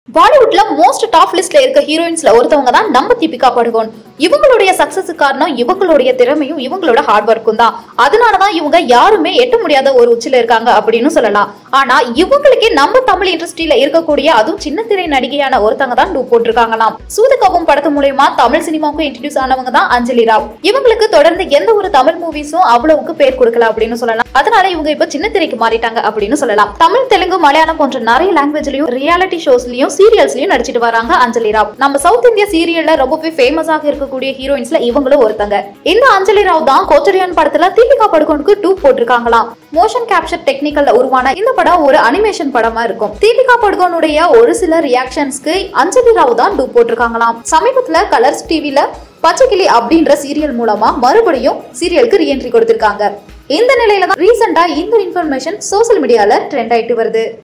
பாலிவுட்ல most top லிஸ்ட்ல இருக்க ஹீரோயின்ஸ்ல ஒருத்தவங்க தான் நம்ம தீபிகா படுகோன் இவங்களுடைய சக்சஸ் காரணம் இவங்களுடைய திறமையும் இவங்களோட ஹார்ட் ஒர்க்கும் தான் அதனாலதான் இவங்க யாருமே எட்ட முடியாத ஒரு உச்சில இருக்காங்க அப்படின்னு சொல்லலாம் ஆனா இவங்களுக்கே நம்ம தமிழ் இண்டஸ்ட்ரியில இருக்கக்கூடிய அதுவும் சின்ன திரை நடிகையான ஒருத்தவங்க தான் டூ போட்டிருக்காங்களாம் சூதுகவும் படத்து மூலயமா தமிழ் சினிமாவுக்கு இன்ட்ரடியூஸ் ஆனவங்க தான் அஞ்சலி ராவ் இவங்களுக்கு தொடர்ந்து எந்த ஒரு தமிழ் மூவிஸும் அவ்வளவுக்கு பேர் கொடுக்கல அப்படின்னு சொல்லலாம் அதனால இவங்க இப்ப சின்ன திரைக்கு மாறிட்டாங்க அப்படின்னு சொல்லலாம் தமிழ் தெலுங்கு மலையாளம் போன்ற நிறைய லாங்குவேஜ்லயும் ரியாலிட்டி ஷோஸ்லயும் சீரியல்ஸ்லயும் நடிச்சிட்டு வராங்க அஞ்சலி ராவ் நம்ம சவுத் இந்தியா சீரியல்ல ரொம்பவே ஃபேமஸாக இருக்கக்கூடிய ஹீரோயின்ஸ்ல இவங்களும் ஒருத்தங்க இந்த அஞ்சலி ராவ் தான் கோச்சரியான் படத்துல தீபிகா படுகோனுக்கு டூ போட்டிருக்காங்களாம் மோஷன் கேப்சர் டெக்னிக்கல்ல உருவான இந்த படம் ஒரு அனிமேஷன் படமா இருக்கும் தீபிகா படுகோனுடைய ஒரு சில ரியாக்ஷன்ஸ்க்கு அஞ்சலி ராவ் தான் டூ போட்டிருக்காங்களாம் சமீபத்துல கலர்ஸ் டிவில பச்சைக்கிளி அப்படின்ற சீரியல் மூலமா மறுபடியும் சீரியலுக்கு ரீஎன்ட்ரி கொடுத்திருக்காங்க இந்த நிலையில தான் ரீசெண்டா இந்த இன்ஃபர்மேஷன் சோசியல் மீடியால ட்ரெண்ட் ஆயிட்டு வருது